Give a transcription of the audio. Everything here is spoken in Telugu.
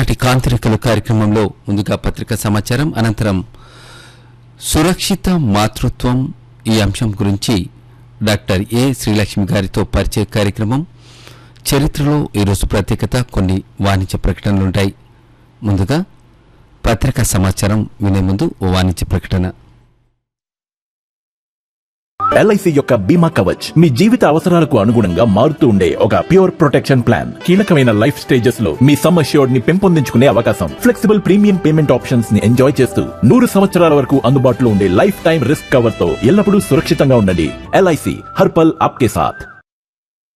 ఈనాటి కాంతిరికలు కార్యక్రమంలో ముందుగా పత్రికా సమాచారం అనంతరం సురక్షిత మాతృత్వం ఈ అంశం గురించి డాక్టర్ ఏ శ్రీలక్ష్మి గారితో పరిచయ కార్యక్రమం చరిత్రలో ఈరోజు ప్రత్యేకత కొన్ని వాణిజ్య ప్రకటనలుంటాయి ముందుగా పత్రికా సమాచారం వినే ముందు ఓ వాణిజ్య ప్రకటన ఎల్ఐసి యొక్క బీమా కవచ్ మీ జీవిత అవసరాలకు అనుగుణంగా మారుతూ ఉండే ఒక ప్యూర్ ప్రొటెక్షన్ ప్లాన్ కీలకమైన లైఫ్ స్టేజెస్ లో మీ సమ్ అష్యూర్డ్ ని పెంపొందించుకునే అవకాశం ఫ్లెక్సిబుల్ ప్రీమియం పేమెంట్ ఆప్షన్స్ ని ఎంజాయ్ చేస్తూ నూరు సంవత్సరాల వరకు అందుబాటులో ఉండే లైఫ్ టైం రిస్క్ కవర్ తో ఎల్లప్పుడూ సురక్షితంగా ఉండండి ఎల్ఐసి హర్పల్ ఆప్కే సాథ్